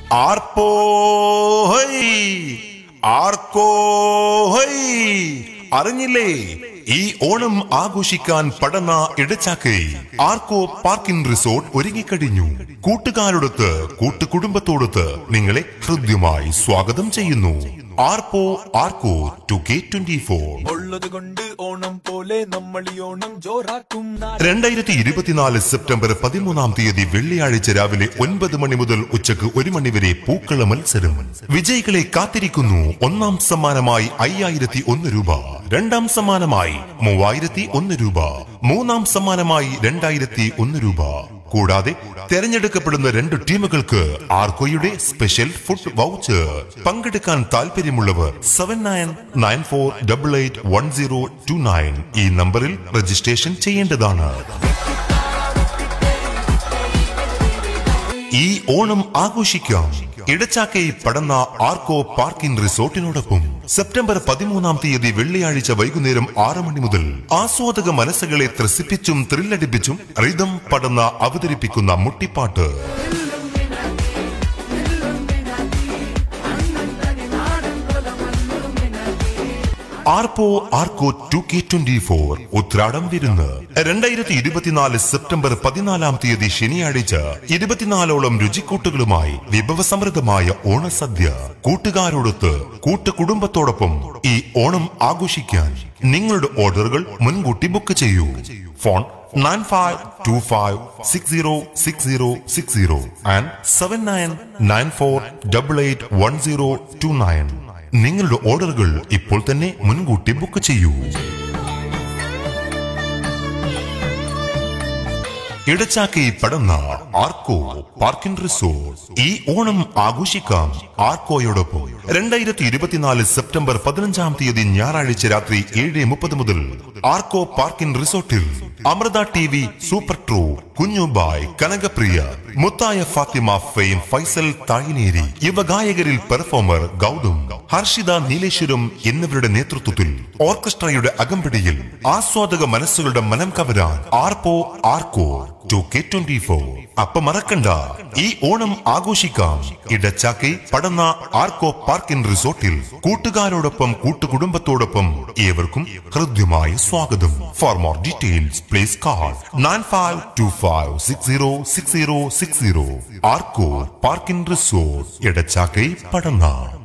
ആർപ്പോ high ആർക്കോ high അറിഞ്ഞില്ലേ ഈ ഓണം ആഘോഷിക്കാൻ പടന്ന ഇടച്ചാക്കൈ ആർക്കോ പാർക്കിംഗ് റിസോർട്ട് ഒരുങ്ങിക്കഴിഞ്ഞു കൂട്ടുകാരോടൊത്ത് കൂട്ടുകുടുംബത്തോടൊത്ത് നിങ്ങളെ ഹൃദ്യമായി സ്വാഗതം ചെയ്യുന്നു ആർപ്പോ Arkko two K twenty four ഉള്ളത് കൊണ്ട് ഓണം പോലെ നമ്മൾ ഈ ഓണം ജോറാക്കും രണ്ടായിരത്തി ഇരുപത്തിനാല് സെപ്റ്റംബർ പതിമൂന്നാം തീയതി വെള്ളിയാഴ്ച രാവിലെ ഒൻപത് മണി മുതൽ ഉച്ചക്ക് ഒരു മണി വരെ പൂക്കള മത്സരം വിജയികളെ കാത്തിരിക്കുന്നു ഒന്നാം സമ്മാനമായി അയ്യായിരത്തി ഒന്ന് രൂപ രണ്ടാം സമ്മാനമായി മൂവായിരത്തി ഒന്ന് രൂപ മൂന്നാം സമ്മാനമായി രണ്ടായിരത്തി ഒന്ന് രൂപ കൂടാതെ തെരഞ്ഞെടുക്കപ്പെടുന്ന രണ്ട് ടീമുകൾക്ക് ആർക്കോയുടെ സ്പെഷ്യൽ ഫുഡ് വൗച്ചർ പങ്കെടുക്കാൻ താല്പര്യമുള്ളവർ seven nine nine four double eight one zero two nine ഈ നമ്പറിൽ രജിസ്ട്രേഷൻ ചെയ്യേണ്ടതാണ് ഈ ഓണം ആഘോഷിക്കാം ഇടച്ചാക്കൈ പടന്ന ആർക്കോ പാർക്കിംഗ് റിസോർട്ടിനോടൊപ്പം സെപ്റ്റംബർ പതിമൂന്നാം തീയതി വെള്ളിയാഴ്ച വൈകുന്നേരം ആറ് മണി മുതൽ ആസ്വാദക മനസ്സുകളെ ത്രസിപ്പിച്ചും ത്രില്ലടിപ്പിച്ചും റിതം പടന്ന അവതരിപ്പിക്കുന്ന മുട്ടിപ്പാട്ട് Arppo Arkko two K twenty four Uthradam വിരുന്ന് രണ്ടായിരത്തി ഇരുപത്തിനാല് സെപ്റ്റംബർ പതിനാലാം തീയതി ശനിയാഴ്ച ഇരുപത്തിനാലോളം രുചിക്കൂട്ടുകളുമായി വിഭവസമൃദ്ധമായ ഓണസദ്യ കൂട്ടുകാരോടൊത്ത് കൂട്ടുകുടുംബത്തോടൊപ്പം ഈ ഓണം ആഘോഷിക്കാൻ നിങ്ങളുടെ ഓർഡറുകൾ മുൻകൂട്ടി ബുക്ക് ചെയ്യൂ phone nine five two five six zero six zero six zero and seven nine nine four double eight one zero two nine നിങ്ങളുടെ ഓർഡറുകൾ ഇപ്പോൾ തന്നെ മുൻകൂട്ടി ബുക്ക് ചെയ്യൂ ഇടച്ചാക്കി പടന്ന ആർക്കോ പാർക്കിംഗ് റിസോർട്ട് ഈ ഓണം ആഘോഷിക്കാം ആർക്കോയോടൊപ്പം രണ്ടായിരത്തി ഇരുപത്തിനാല് സെപ്റ്റംബർ പതിനഞ്ചാം തീയതി ഞായറാഴ്ച രാത്രി ഏഴ് മുപ്പത് മുതൽ ആർക്കോ പാർക്കിംഗ് റിസോർട്ടിൽ അമൃത ടി വി സൂപ്പർ ട്രൂ കുഞ്ഞുബായ് കനകപ്രിയ മുത്തായ ഫാത്തിമ ഫെയിം ഫൈസൽ തായിനേരി യുവഗായകരിൽ പെർഫോമർ ഗൗതം ഹർഷിത നീലേശ്വരം എന്നിവരുടെ നേതൃത്വത്തിൽ ഓർക്കസ്ട്രയുടെ അകമ്പടിയിൽ ആസ്വാദക മനസ്സുകളുടെ മനം കവരാൻ ആർപ്പോ Arkko two K twenty four അപ്പൊ മറക്കണ്ട ഈ ഓണം ആഘോഷിക്കാം ഇടച്ചാക്കൈ പടന്ന ആർക്കോ പാർക്കിംഗ് റിസോർട്ടിൽ കൂട്ടുകാരോടൊപ്പം കൂട്ടുകുടുംബത്തോടൊപ്പം ഏവർക്കും ഹൃദ്യമായ സ്വാഗതം for more details please call nine five two five six zero six zero six zero Arkko parking resort Edachakkai Padanna